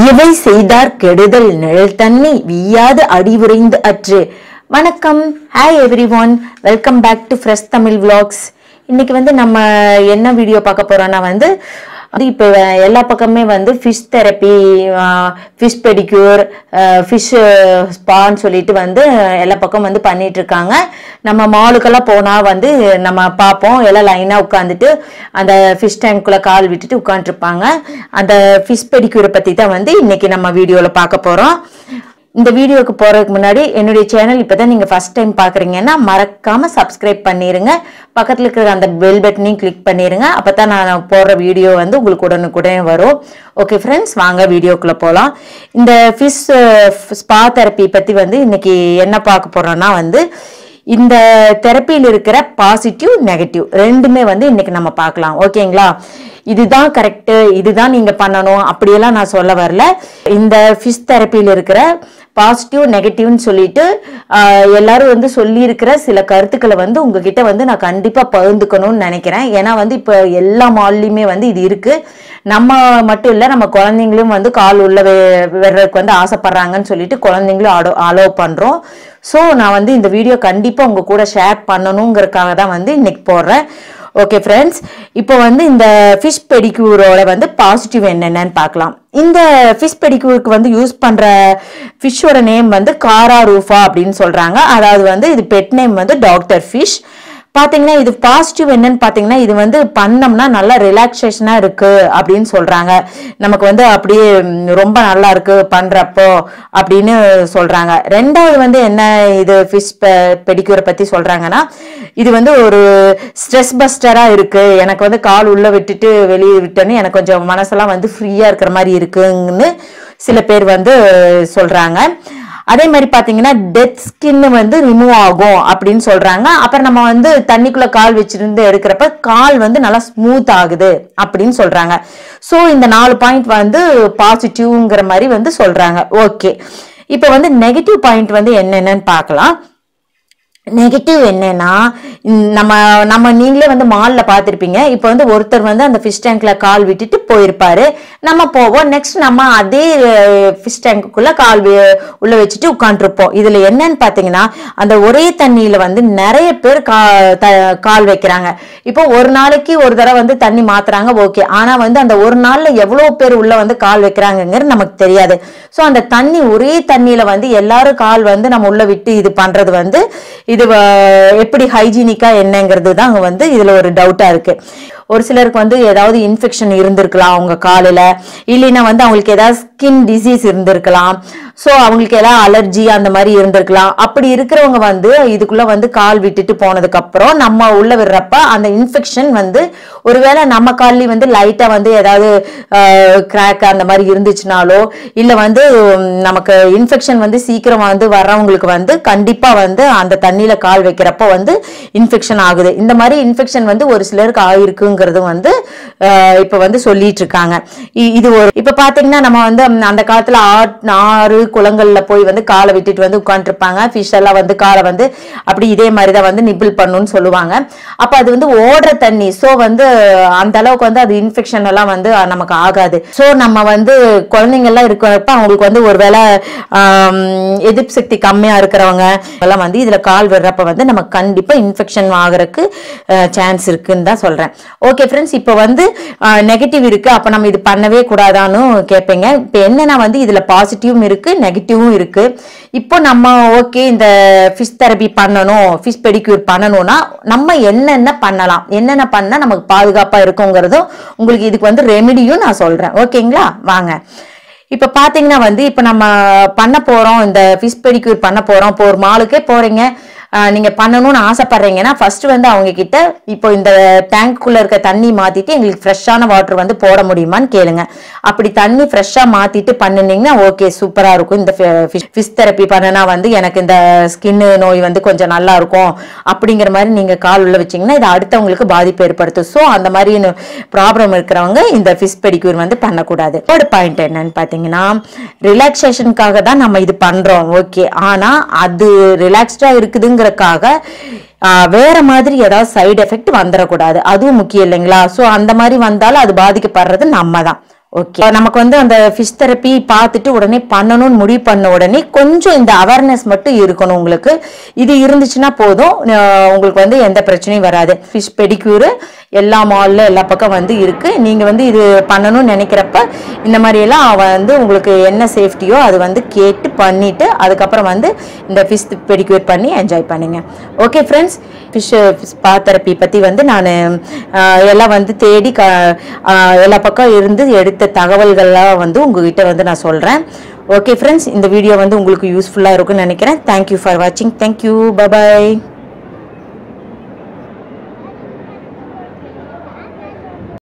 இவை செய்தார் கெடுதல் நிழல் தன்னை வீயாது அடிவுரைந்து அற்று வணக்கம் hi everyone welcome back to fresh Tamil vlogs இன்னைக்கு வந்து நம்ம என்ன வீடியோ பார்க்க போறோம்னா வந்து அது இப்போ எல்லா பக்கமே வந்து fish therapy fish pedicure fish ஸ்பான்னு சொல்லிட்டு வந்து எல்லா பக்கம் வந்து பண்ணிட்டு இருக்காங்க நம்ம மாலுக்கெல்லாம் போனால் வந்து நம்ம பார்ப்போம் எல்லாம் லைனாக உட்காந்துட்டு அந்த ஃபிஷ் டேங்க்குள்ளே கால் விட்டுட்டு உட்காந்துருப்பாங்க அந்த ஃபிஷ் பெடிக்யூரை பற்றி தான் வந்து இன்னைக்கு நம்ம வீடியோவில் பார்க்க போகிறோம் இந்த வீடியோக்கு போறதுக்கு முன்னாடி என்னுடைய சேனல் இப்பதான் நீங்க ஃபர்ஸ்ட் டைம் பாக்குறீங்கன்னா மறக்காம சப்ஸ்கிரைப் பண்ணிருங்க பக்கத்துல இருக்கிற அந்த பெல் பட்டனையும் கிளிக் பண்ணிருங்க அப்பதான் நான் போடுற வீடியோ வந்து உங்களுக்கு உடனுக்குடனே வரும் ஓகே ஃப்ரெண்ட்ஸ் வாங்க வீடியோக்குள்ள போலாம் இந்த ஃபிஷ் ஸ்பா தெரப்பி பத்தி வந்து இன்னைக்கு என்ன பார்க்க போறோம்னா வந்து இந்த தெரப்பியில் இருக்கிற பாசிட்டிவ் நெகட்டிவ் ரெண்டுமே வந்து இன்னைக்கு நம்ம பார்க்கலாம் ஓகேங்களா இதுதான் கரெக்டு இதுதான் நீங்க பண்ணணும் அப்படியெல்லாம் நான் சொல்ல வரல இந்த ஃபிஷ் தெரப்பியில் இருக்கிற பாசிட்டிவ் நெகட்டிவ்னு சொல்லிட்டு ஆஹ், எல்லாரும் வந்து சொல்லியிருக்கிற சில கருத்துக்களை வந்து உங்ககிட்ட வந்து நான் கண்டிப்பா பகிர்ந்துக்கணும்னு நினைக்கிறேன் ஏன்னா வந்து இப்போ எல்லா மால்லையுமே வந்து இது இருக்கு நம்ம மட்டும் இல்லை நம்ம குழந்தைங்களும் வந்து கால் உள்ள வெ- விடுறதுக்கு வந்து ஆசைப்படுறாங்கன்னு சொல்லிட்டு குழந்தைங்களும் அலோ அலோவ் பண்றோம் ஸோ நான் வந்து இந்த வீடியோ கண்டிப்பா உங்க கூட ஷேர் பண்ணணுங்கிறதுக்காக தான் வந்து இன்னைக்கு போடுறேன் ஓகே ஃப்ரெண்ட்ஸ் இப்போ வந்து இந்த ஃபிஷ் பெடிக்யூரோட வந்து பாசிட்டிவ் என்னென்னன்னு பார்க்கலாம் இந்த ஃபிஷ் பெடிக்யூருக்கு வந்து யூஸ் பண்ற ஃபிஷ்ஷோட நேம் வந்து காரா ரூஃபா அப்படின்னு சொல்றாங்க அதாவது வந்து இது பெட் நேம் வந்து டாக்டர் ஃபிஷ் பாத்தீங்கன்னா இது பாசிட்டிவ் என்னன்னு பாத்தீங்கன்னா இது வந்து பண்ணோம்னா நல்லா ரிலாக்ஸேஷனா இருக்கு அப்படின்னு சொல்றாங்க நமக்கு வந்து அப்படியே ம், ரொம்ப நல்லா இருக்கு பண்றப்போ அப்படின்னு சொல்றாங்க ரெண்டாவது வந்து என்ன இது ஃபிஷ் பெடிக்யூரை பத்தி சொல்றாங்கன்னா இது வந்து ஒரு ஸ்ட்ரெஸ் பஸ்டரா இருக்கு எனக்கு வந்து கால் உள்ள விட்டுட்டு வெளியே விட்டேன்னு எனக்கு கொஞ்சம் மனசெல்லாம் வந்து ஃப்ரீயா இருக்கிற மாதிரி இருக்குன்னு சில பேர் வந்து சொல்றாங்க அதே மாதிரி பாத்தீங்கன்னா டெத் ஸ்கின் வந்து ரிமூவ் ஆகும் அப்படின்னு சொல்றாங்க அப்புறம் நம்ம வந்து தண்ணிக்குள்ள கால் வச்சிருந்து எடுக்கிறப்ப கால் வந்து நல்லா ஸ்மூத் ஆகுது அப்படின்னு சொல்றாங்க சோ இந்த நாலு பாயிண்ட் வந்து பாசிட்டிவ்ங்கிற மாதிரி வந்து சொல்றாங்க ஓகே இப்போ வந்து நெகட்டிவ் பாயிண்ட் வந்து என்னென்னன்னு பார்க்கலாம் நெகட்டிவ் என்னன்னா இந்த நம்ம நம்ம நீங்களே வந்து மால்ல பார்த்திருப்பீங்க இப்போ வந்து ஒருத்தர் வந்து அந்த ஃபிஷ் டேங்க்ல கால் விட்டுட்டு போயிருப்பாரு நம்ம போவோம் நெக்ஸ்ட் நம்ம அதே ஃபிஷ் டேங்க்குள்ள கால் வி- உள்ள வச்சுட்டு உட்காந்துருப்போம் இதுல என்னன்னு பாத்தீங்கன்னா அந்த ஒரே தண்ணியில வந்து நிறைய பேர் கா த- கால் வைக்கிறாங்க இப்போ ஒரு நாளைக்கு ஒரு தடவை வந்து தண்ணி மாத்துறாங்க ஓகே ஆனா வந்து அந்த ஒரு நாள்ல எவ்வளவு பேர் உள்ள வந்து கால் வைக்கிறாங்கங்கிறது நமக்கு தெரியாது சோ அந்த தண்ணி ஒரே தண்ணியில வந்து எல்லாரும் கால் வந்து நம்ம உள்ள விட்டு இது பண்றது வந்து இது வ- எப்படி ஹைஜீனிக்கா என்னங்கிறது தான் அங்க வந்து இதுல ஒரு டவுட்டா இருக்கு ஒரு சிலருக்கு வந்து ஏதாவது இன்ஃபெக்ஷன் இருந்திருக்கலாம் அவங்க காலில் இல்லைன்னா வந்து அவங்களுக்கு ஏதாவது ஸ்கின் டிசீஸ் இருந்திருக்கலாம் ஸோ அவங்களுக்கு ஏதாவது அலர்ஜி அந்த மாதிரி இருந்திருக்கலாம் அப்படி இருக்கிறவங்க வந்து இதுக்குள்ள வந்து கால் விட்டுட்டு போனதுக்கு அப்புறம் நம்ம உள்ள விடுறப்ப அந்த இன்ஃபெக்ஷன் வந்து ஒருவேளை நம்ம கால்லயும் வந்து லைட்டா வந்து ஏதாவது கிராக் அந்த மாதிரி இருந்துச்சுனாலோ இல்ல வந்து உம், நமக்கு இன்ஃபெக்ஷன் வந்து சீக்கிரம் வந்து வர்றவங்களுக்கு வந்து கண்டிப்பா வந்து அந்த தண்ணியில கால் வைக்கிறப்ப வந்து இன்ஃபெக்ஷன் ஆகுது இந்த மாதிரி இன்ஃபெக்ஷன் வந்து ஒரு சிலருக்கு ஆயிருக்குங்கிறது வந்து அஹ், இப்ப வந்து சொல்லிட்டு இருக்காங்க இ- இது ஒரு இப்ப பாத்தீங்கன்னா நம்ம வந்து ம், அந்த காலத்துல ஆட்- ஆறு குளங்கள்ல போய் வந்து காலை விட்டுட்டு வந்து உட்காந்துருப்பாங்க ஃபிஷ் எல்லாம் வந்து காலை வந்து அப்படி இதே மாதிரி தான் வந்து நிபிள் பண்ணுன்னு சொல்லுவாங்க அப்ப அது வந்து ஓடுற தண்ணி சோ வந்து அந்த அளவுக்கு வந்து அது இன்ஃபெக்ஷன் எல்லாம் வந்து அஹ், நமக்கு ஆகாது சோ நம்ம வந்து குழந்தைங்க எல்லாம் இருக்கிறப்ப அவங்களுக்கு வந்து ஒருவேளை ஆம், எதிர்ப்பு சக்தி கம்மியா இருக்கிறவங்க எல்லாம் வந்து இதுல கால் விடுறப்ப வந்து நமக்கு கண்டிப்பா இன்ஃபெக்ஷன் ஆகுறதுக்கு சான்ஸ் இருக்குன்னு தான் சொல்றேன் ஓகே ஃப்ரெண்ட்ஸ் இப்போ வந்து நெகட்டிவ் இருக்கு அப்ப நம்ம இது பண்ணவே கூடாதான்னு கேட்பீங்க இப்போ என்னன்னா வந்து இதுல பாசிட்டிவும் இருக்கு நெகட்டிவும் இருக்கு இப்போ நம்ம ஓகே இந்த ஃபிஷ் தெரப்பி பண்ணணும் ஃபிஷ் பெடிக்யூர் பண்ணணும்னா நம்ம என்னென்ன பண்ணலாம் என்னென்ன பண்ணா நமக்கு பாதுகாப்பா இருக்குங்கிறதும் உங்களுக்கு இதுக்கு வந்து ரெமெடியும் நான் சொல்றேன் ஓகேங்களா வாங்க இப்ப பாத்தீங்கன்னா வந்து இப்ப நம்ம பண்ண போறோம் இந்த ஃபிஷ் பெடிக்யூர் பண்ண போறோம் இப்போ ஒரு மாலுக்கே போறீங்க ஆஹ் நீங்க பண்ணணும்னு ஆசைப்படுறீங்கன்னா ஃபர்ஸ்ட் வந்து அவங்க கிட்ட இப்போ இந்த டேங்க்குள்ள இருக்க தண்ணி மாத்திட்டு எங்களுக்கு ஃப்ரெஷ்ஷான வாட்டர் வந்து போட முடியுமான்னு கேளுங்க அப்படி தண்ணி ஃப்ரெஷ்ஷா மாத்திட்டு பண்ணுனீங்கன்னா ஓகே சூப்பரா இருக்கும் இந்த ஃபிஷ் தெரப்பி பண்ணனா வந்து எனக்கு இந்த ஸ்கின் நோய் வந்து கொஞ்சம் நல்லா இருக்கும் அப்படிங்கிற மாதிரி நீங்க கால் உள்ள வச்சீங்கன்னா இது அடுத்தவங்களுக்கு பாதிப்பு ஏற்படுத்தும் ஸோ அந்த மாதிரி ப்ராப்ளம் இருக்கிறவங்க இந்த ஃபிஷ் பெடிக்யூர் வந்து பண்ணக்கூடாது தேர்ட் பாயிண்ட் என்னன்னு பாத்தீங்கன்னா ரிலாக்ஸேஷனுக்காக தான் நம்ம இது பண்றோம் ஓகே ஆனா அது ரிலாக்ஸ்டா இருக்குதுங்கிறதுக்காக ஆஹ், வேற மாதிரி ஏதாவது சைடு எஃபெக்ட் வந்துடக்கூடாது அதுவும் முக்கியம் இல்லைங்களா ஸோ அந்த மாதிரி வந்தாலும் அது பாதிக்கப்படுறது நம்ம தான் ஓகே நமக்கு வந்து அந்த ஃபிஷ் தெரப்பி பார்த்துட்டு உடனே பண்ணணும்னு முடிவு பண்ண உடனே கொஞ்சம் இந்த அவேர்னஸ் மட்டும் இருக்கணும் உங்களுக்கு இது இருந்துச்சுன்னா போதும் அஹ் உங்களுக்கு வந்து எந்த பிரச்சனையும் வராது ஃபிஷ் பெடிக்யூர் எல்லா மால்ல எல்லா பக்கம் வந்து இருக்கு நீங்க வந்து இது பண்ணணும்னு நினைக்கிறப்ப இந்த மாதிரி எல்லாம் வந்து உங்களுக்கு என்ன சேஃப்டியோ அது வந்து கேட்டு பண்ணிட்டு அதுக்கப்புறம் வந்து இந்த ஃபிஷ் பெடிக்யூர் பண்ணி என்ஜாய் பண்ணுங்க okay friends fish spa therapy பற்றி வந்து நான் எல்லாம் வந்து தேடி க ஆஹ் எல்லா பக்கம் இருந்து எடுத்த தகவல்கள்லாம் வந்து உங்ககிட்ட வந்து நான் சொல்கிறேன் ஓகே ஃப்ரெண்ட்ஸ் இந்த வீடியோ வந்து உங்களுக்கு யூஸ்ஃபுல்லாக இருக்கும்னு நினைக்கிறேன் தேங்க்யூ ஃபார் வாட்சிங் தேங்க்யூ பபாய்